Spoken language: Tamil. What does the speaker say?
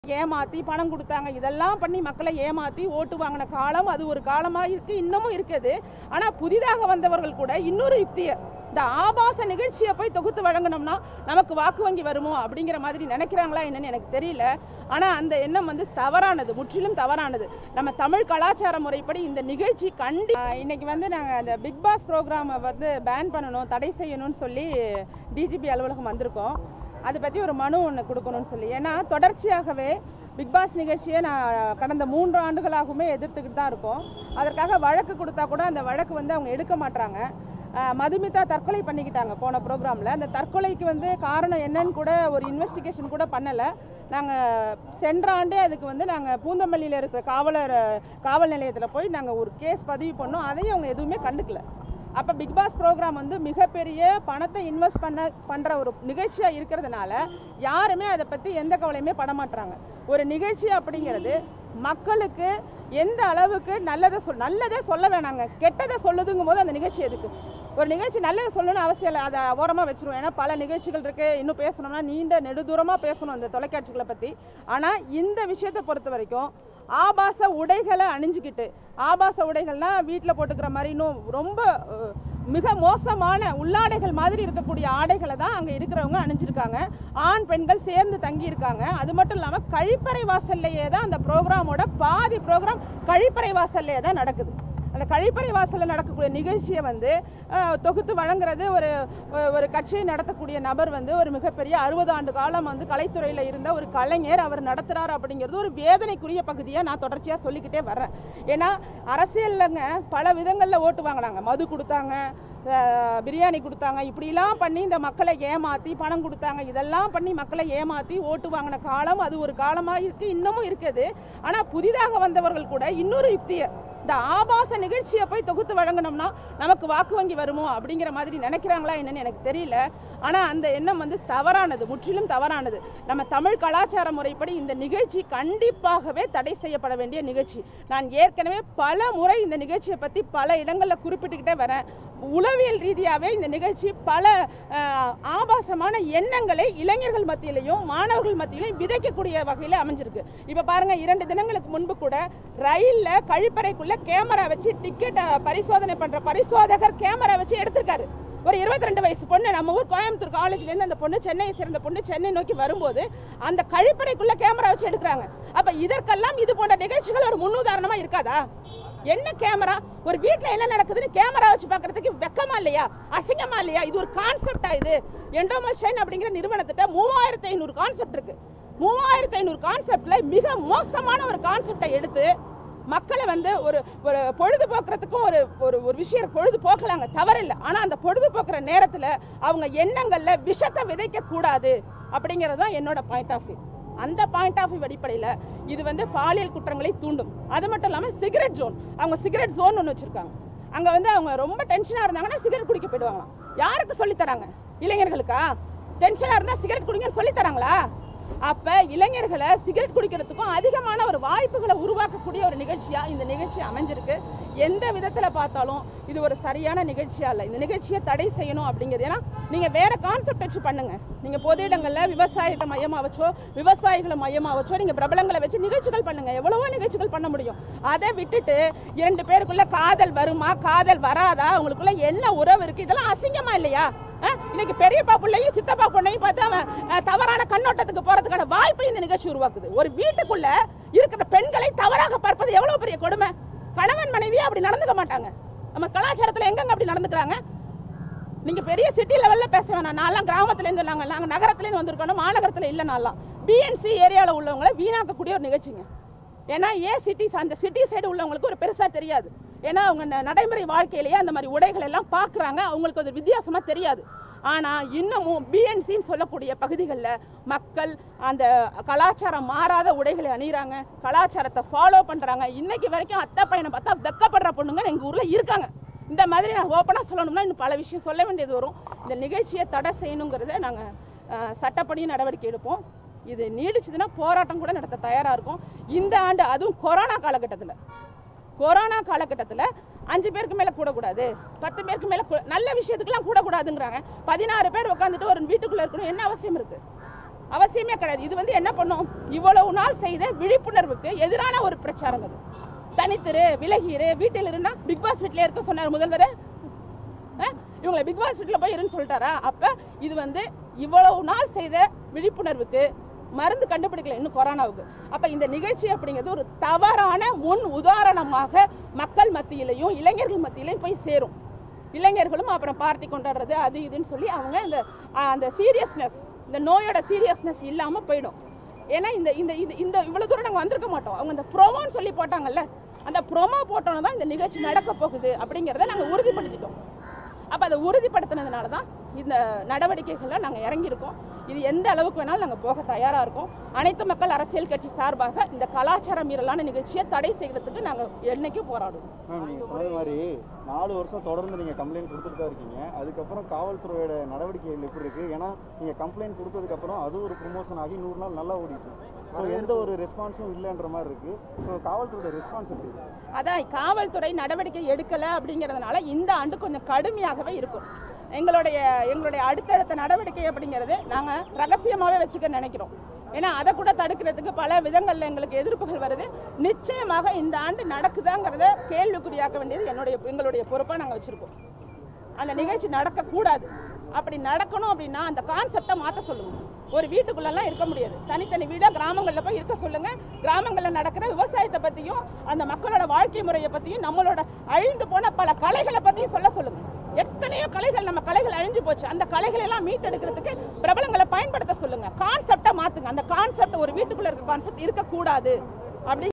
ஏமாத்தி பணம் கொடுத்தாங்க இதெல்லாம் பண்ணி மக்களை ஏமாத்தி ஓட்டு வாங்கின காலம் அது ஒரு காலமா இருக்கு இன்னமும் இருக்குது ஆனா புதிதாக வந்தவர்கள் கூட இன்னொரு யுக்தியை இந்த ஆபாச நிகழ்ச்சியை போய் தொகுத்து வழங்கினோம்னா நமக்கு வாக்கு வங்கி வருமோ அப்படிங்கிற மாதிரி நினைக்கிறாங்களா என்னன்னு எனக்கு தெரியல ஆனா அந்த எண்ணம் வந்து தவறானது முற்றிலும் தவறானது நம்ம தமிழ் கலாச்சார முறைப்படி இந்த நிகழ்ச்சி கண்டி ஆஹ் இன்னைக்கு வந்து நாங்கள் அந்த பிக் பாஸ் ப்ரோக்ராமை வந்து பேன் பண்ணணும் தடை செய்யணும்னு சொல்லி டிஜிபி அலுவலகம் வந்திருக்கோம் அதை பற்றி ஒரு மனு ஒன்று கொடுக்கணும்னு சொல்லி ஏன்னா தொடர்ச்சியாகவே பிக் பாஸ் நிகழ்ச்சியை நான் கடந்த மூன்று ஆண்டுகளாகவுமே எதிர்த்துக்கிட்டு தான் இருக்கோம் அதற்காக வழக்கு கொடுத்தா கூட அந்த வழக்கு வந்து அவங்க எடுக்க மாட்டாங்க ஆஹ் மதுமிதா தற்கொலை பண்ணிக்கிட்டாங்க போன ப்ரோக்ராமில் அந்த தற்கொலைக்கு வந்து காரணம் என்னன்னு கூட ஒரு இன்வெஸ்டிகேஷன் கூட பண்ணலை நாங்கள் சென்ற ஆண்டே அதுக்கு வந்து நாங்கள் பூந்தமல்லியில் இருக்கிற காவலர் காவல் நிலையத்தில் போய் நாங்கள் ஒரு கேஸ் பதிவு பண்ணோம் அதையும் அவங்க எதுவுமே கண்டுக்கல அப்போ பிக் பாஸ் ப்ரோக்ராம் வந்து மிகப்பெரிய பணத்தை இன்வெஸ்ட் பண்ண பண்ணுற ஒரு நிகழ்ச்சியாக இருக்கிறதுனால யாருமே அதை பற்றி எந்த கவலையுமே பட மாட்றாங்க ஒரு நிகழ்ச்சி அப்படிங்கிறது மக்களுக்கு எந்த அளவுக்கு நல்லதை சொல் நல்லதே சொல்ல வேணாங்க கெட்டதை சொல்லுதுங்கும் போது அந்த நிகழ்ச்சி எதுக்கு ஒரு நிகழ்ச்சி நல்லதை சொல்லணும்னு அவசியம் இல்லை அதை ஓரமாக வச்சிருவோம் ஏன்னா பல நிகழ்ச்சிகள் இருக்குது இன்னும் பேசணும்னா நீண்ட நெடுதூரமாக பேசணும் இந்த தொலைக்காட்சிகளை பற்றி ஆனால் இந்த விஷயத்தை பொறுத்த வரைக்கும் ஆபாச உடைகளை அணிஞ்சுக்கிட்டு ஆபாச உடைகள்னா வீட்டில் போட்டுக்கிற மாதிரி இன்னும் ரொம்ப அஹ், மிக மோசமான உள்ளாடைகள் மாதிரி இருக்கக்கூடிய ஆடைகளை தான் அங்கே இருக்கிறவங்க அணிஞ்சிருக்காங்க ஆண் பெண்கள் சேர்ந்து தங்கி இருக்காங்க அது மட்டும் இல்லாமல் கழிப்பறை வாசல்லையே தான் அந்த ப்ரோக்ராமோட பாதி ப்ரோக்ராம் கழிப்பறை வாசல்லையே தான் நடக்குது அந்த கழிப்பறை வாசலில் நடக்கக்கூடிய நிகழ்ச்சியை வந்து அஹ், தொகுத்து வழங்குறது ஒரு ஒரு கட்சியை நடத்தக்கூடிய நபர் வந்து ஒரு மிகப்பெரிய அறுபது ஆண்டு காலம் வந்து கலைத்துறையில் இருந்த ஒரு கலைஞர் அவர் நடத்துகிறார் அப்படிங்கிறது ஒரு வேதனைக்குரிய பகுதியை நான் தொடர்ச்சியாக சொல்லிக்கிட்டே வர்றேன் ஏன்னா அரசியல்லங்க பல விதங்களில் ஓட்டு வாங்கினாங்க மது கொடுத்தாங்க அஹ், பிரியாணி கொடுத்தாங்க இப்படிலாம் பண்ணி இந்த மக்களை ஏமாற்றி பணம் கொடுத்தாங்க இதெல்லாம் பண்ணி மக்களை ஏமாற்றி ஓட்டு வாங்கின காலம் அது ஒரு காலமாக இருக்குது இன்னமும் இருக்குது ஆனால் புதிதாக வந்தவர்கள் கூட இன்னொரு யுக்தியை இந்த ஆபாச நிகழ்ச்சியை போய் தொகுத்து வழங்கினோம்னா நமக்கு வாக்கு வங்கி வருமோ அப்படிங்கிற மாதிரி நினைக்கிறாங்களா என்னன்னு எனக்கு தெரியல ஆனால் அந்த எண்ணம் வந்து தவறானது முற்றிலும் தவறானது நம்ம தமிழ் கலாச்சார முறைப்படி இந்த நிகழ்ச்சி கண்டிப்பாகவே தடை செய்யப்பட வேண்டிய நிகழ்ச்சி நான் ஏற்கனவே பல முறை இந்த நிகழ்ச்சியை பற்றி பல இடங்களில் குறிப்பிட்டுக்கிட்டே வரேன் உளவியல் ரீதியாகவே இந்த நிகழ்ச்சி பல அஹ், ஆபாசமான எண்ணங்களை இளைஞர்கள் மத்தியிலையும் மாணவர்கள் மத்தியிலையும் விதைக்கக்கூடிய வகையில் அமைஞ்சிருக்கு இப்போ பாருங்க இரண்டு தினங்களுக்கு முன்பு கூட ரயிலில் கழிப்பறைக்குள்ள கேமரா வச்சு டிக்கெட் பரிசோதனை பண்ற பரிசோதகர் கேமரா வச்சு எடுத்திருக்காரு ஒரு 22 ரெண்டு வயசு பொண்ணு நம்ம ஊர் கோயம்புத்தூர் காலேஜ்லேருந்து அந்த பொண்ணு சென்னையை சேர்ந்த பொண்ணு சென்னை நோக்கி வரும்போது அந்த கழிப்பறைக்குள்ள கேமரா வச்சு எடுக்கிறாங்க அப்ப இதற்கெல்லாம் இது போன்ற நிகழ்ச்சிகள் ஒரு முன்னுதாரணமா இருக்காதா என்ன கேமரா ஒரு வீட்ல என்ன நடக்குதுன்னு கேமரா வச்சு பார்க்கிறதுக்கு வெக்கமா இல்லையா அசிங்கமா இல்லையா இது ஒரு கான்செப்டா இது எண்டோமஷன் அப்படிங்கிற நிறுவனத்திட்ட மூவாயிரத்தி ஐநூறு கான்செப்ட் இருக்கு மூவாயிரத்தி ஐநூறு கான்செப்ட்ல மிக மோசமான ஒரு கான்செப்டை எடுத்து மக்களை வந்து ஒரு ஒரு பொழுதுபோக்குறதுக்கும் ஒரு ஒரு ஒரு விஷயம் பொழுது போக்கலாங்க தவறில்லை ஆனால் அந்த பொழுதுபோக்குற நேரத்தில் அவங்க எண்ணங்களில் விஷத்தை விதைக்க கூடாது அப்படிங்கிறது தான் என்னோட பாயிண்ட் ஆஃப் வியூ அந்த பாயிண்ட் ஆஃப் வியூ அடிப்படையில் இது வந்து பாலியல் குற்றங்களை தூண்டும் அது மட்டும் இல்லாமல் சிகரெட் ஜோன் அவங்க சிகரெட் ஜோன் ஒன்று வச்சுருக்காங்க அங்கே வந்து அவங்க ரொம்ப டென்ஷனாக இருந்தாங்கன்னா சிகரெட் குடிக்க போயிடுவாங்களாம் யாருக்கு சொல்லித் தராங்க இளைஞர்களுக்கா டென்ஷனாக இருந்தால் சிகரெட் குடிங்கன்னு சொல்லித் தராங்களா அப்ப இளைஞர்களை சிகரெட் குடிக்கிறதுக்கும் அதிகமான ஒரு வாய்ப்புகளை உருவாக்கக்கூடிய ஒரு நிகழ்ச்சியா இந்த நிகழ்ச்சி அமைஞ்சிருக்கு எந்த விதத்துல பார்த்தாலும் இது ஒரு சரியான நிகழ்ச்சியா இல்லை இந்த நிகழ்ச்சியை தடை செய்யணும் அப்படிங்கிறது ஏன்னா நீங்க வேற கான்செப்ட் வச்சு பண்ணுங்க நீங்க பொது இடங்கள்ல விவசாயத்தை மையமா வச்சோ விவசாயிகளை மையமா வச்சோ நீங்க பிரபலங்களை வச்சு நிகழ்ச்சிகள் பண்ணுங்க எவ்வளவோ நிகழ்ச்சிகள் பண்ண முடியும் அதை விட்டுட்டு இரண்டு பேருக்குள்ள காதல் வருமா காதல் வராதா அவங்களுக்குள்ள என்ன உறவு இருக்கு இதெல்லாம் அசிங்கமா இல்லையா அஹ், இன்னைக்கு பெரியப்பா பிள்ளையும் சித்தப்பா பொண்ணையும் பார்த்து அவன் அஹ், தவறான கண்ணோட்டத்துக்கு போறதுக்கான வாய்ப்பை இந்த நிகழ்ச்சி உருவாக்குது ஒரு வீட்டுக்குள்ள இருக்கிற பெண்களை தவறாக பார்ப்பது எவ்வளவு பெரிய கொடுமை கணவன் மனைவியா அப்படி நடந்துக்க மாட்டாங்க நம்ம கலாச்சாரத்துல எங்கெங்க அப்படி நடந்துக்கிறாங்க நீங்க பெரிய சிட்டி லெவல்ல பேச வேணாம் நான்லாம் கிராமத்துல இருந்து நாங்க நாங்க நகரத்துல இருந்து வந்திருக்கோம் மாநகரத்துல இல்ல நான்லாம் பிஎன்சி ஏரியால உள்ளவங்களை வீணாக்கக்கூடிய ஒரு நிகழ்ச்சிங்க ஏன்னா ஏன் சிட்டிஸ் அந்த சிட்டி சைடு உள்ளவங்களுக்கு ஒரு பெருசா தெரியாது ஏன்னா அவங்க ந- நடைமுறை வாழ்க்கையிலேயே அந்த மாதிரி உடைகள் எல்லாம் பார்க்குறாங்க அவங்களுக்கு அது வித்தியாசமா தெரியாது ஆனா இன்னமும் பிஎன்சின்னு சொல்லக்கூடிய பகுதிகளில் மக்கள் அந்த கலாச்சாரம் மாறாத உடைகளை அணிகிறாங்க கலாச்சாரத்தை ஃபாலோ பண்றாங்க இன்னைக்கு வரைக்கும் அத்தை பையனை பார்த்தா வெக்கப்படுற பொண்ணுங்க எங்க ஊர்ல இருக்காங்க இந்த மாதிரி நான் ஓப்பனாக சொல்லணும்னா இன்னும் பல விஷயம் சொல்ல வேண்டியது வரும் இந்த நிகழ்ச்சியை தடை செய்யணுங்கிறத நாங்கள் சட்டப்படி நடவடிக்கை எடுப்போம் இது நீடிச்சதுன்னா போராட்டம் கூட நடத்த தயாராக இருக்கும் இந்த ஆண்டு அதுவும் கொரோனா காலகட்டத்தில் கொரோனா காலகட்டத்தில் அஞ்சு பேருக்கு மேலே கூடக்கூடாது பத்து பேருக்கு மேலே நல்ல விஷயத்துக்கெல்லாம் கூடக்கூடாதுங்கிறாங்க பதினாறு பேர் உட்காந்துட்டு ஒரு வீட்டுக்குள்ளே இருக்கணும் என்ன அவசியம் இருக்குது அவசியமே கிடையாது இது வந்து என்ன பண்ணும் இவ்வளவு நாள் செய்த விழிப்புணர்வுக்கு எதிரான ஒரு பிரச்சாரம் அது தனித்திரு விலகிரு வீட்டில் இருந்தா பிக் பாஸ் வீட்டிலே இருக்க சொன்னார் முதல்வர் இவங்களை பிக் பாஸ் வீட்டில் போய் இருன்னு சொல்லிட்டாரா அப்ப இது வந்து இவ்வளவு நாள் செய்த விழிப்புணர்வுக்கு மருந்து கண்டுபிடிக்கல இன்னும் கொரோனாவுக்கு அப்ப இந்த நிகழ்ச்சி அப்படிங்கிறது ஒரு தவறான முன் உதாரணமாக மக்கள் மத்தியிலையும் இளைஞர்கள் மத்தியிலையும் போய் சேரும் இளைஞர்களும் அப்புறம் பார்ட்டி கொண்டாடுறது அது இதுன்னு சொல்லி அவங்க இந்த ஆ, அந்த சீரியஸ்னஸ் இந்த நோயோட சீரியஸ்னஸ் இல்லாம போயிடும் ஏன்னா இந்த இந்த இந்த இந்த இவ்வளவு தூரம் நாங்கள் வந்திருக்க மாட்டோம் அவங்க இந்த ப்ரோமோன்னு சொல்லி போட்டாங்கல்ல அந்த ப்ரோமோ போட்டோன்னு தான் இந்த நிகழ்ச்சி நடக்க போகுது அப்படிங்கிறத நாங்கள் உறுதிப்படுத்திட்டோம் அப்போ அதை உறுதிப்படுத்தினதுனால தான் இந்த நடவடிக்கைகளில் நாங்கள் இறங்கியிருக்கோம் இது எந்த அளவுக்கு வேணாலும் நாங்கள் போக தயாராக இருக்கோம் அனைத்து மக்கள் அரசியல் கட்சி சார்பாக இந்த கலாச்சார மீறலான நிகழ்ச்சியை தடை செய்கிறதுக்கு நாங்கள் என்னைக்கும் போராடுவோம் மேம் நீங்கள் சொன்னது மாதிரி நாலு வருஷம் தொடர்ந்து நீங்கள் கம்ப்ளைண்ட் கொடுத்துட்டு தான் இருக்கீங்க அதுக்கப்புறம் காவல்துறையோட நடவடிக்கைகள் எப்படி இருக்குது ஏன்னா நீங்கள் கம்ப்ளைண்ட் கொடுத்ததுக்கப்புறம் அது ஒரு ப்ரொமோஷன் ஆகி நூறு நாள் நல்லா ஓடிச்சு ஸோ எந்த ஒரு ரெஸ்பான்ஸும் இல்லைன்ற மாதிரி இருக்குது ஸோ காவல்துறையோட ரெஸ்பான்ஸ் எப்படி இருக்கு? அதான் காவல்துறை நடவடிக்கை எடுக்கலை அப்படிங்கிறதுனால இந்த ஆண்டு கொஞ்சம் கடுமையாகவே இருக்கும் எங்களுடைய எங்களுடைய அடுத்தடுத்த நடவடிக்கை அப்படிங்கிறது நாங்கள் ரகசியமாகவே வச்சுக்க நினைக்கிறோம் ஏன்னா அதை கூட தடுக்கிறதுக்கு பல விதங்களில் எங்களுக்கு எதிர்ப்புகள் வருது நிச்சயமாக இந்த ஆண்டு நடக்குதாங்கிறத கேள்விக்குறியாக்க வேண்டியது என்னுடைய எங்களுடைய பொறுப்பாக நாங்கள் வச்சுருக்கோம் அந்த நிகழ்ச்சி நடக்கக்கூடாது அப்படி நடக்கணும் அப்படின்னா அந்த கான்செப்டை மாற்ற சொல்லுங்க ஒரு வீட்டுக்குள்ளெல்லாம் இருக்க முடியாது தனித்தனி வீடாக கிராமங்களில் போய் இருக்க சொல்லுங்க கிராமங்களில் நடக்கிற விவசாயத்தை பற்றியும் அந்த மக்களோட வாழ்க்கை முறையை பற்றியும் நம்மளோட அழிந்து போன பல கலைகளை பற்றியும் சொல்ல சொல்லுங்க எத்தனையோ கலைகள் நம்ம கலைகள் அழிஞ்சு போச்சு அந்த கலைகளை எல்லாம் மீட்டெடுக்கிறதுக்கு பிரபலங்களை பயன்படுத்த சொல்லுங்க கான்செப்டை மாத்துங்க அந்த கான்செப்ட் ஒரு வீட்டுக்குள்ள இருக்க கான்செப்ட் இருக்கக்கூடாது அப்படி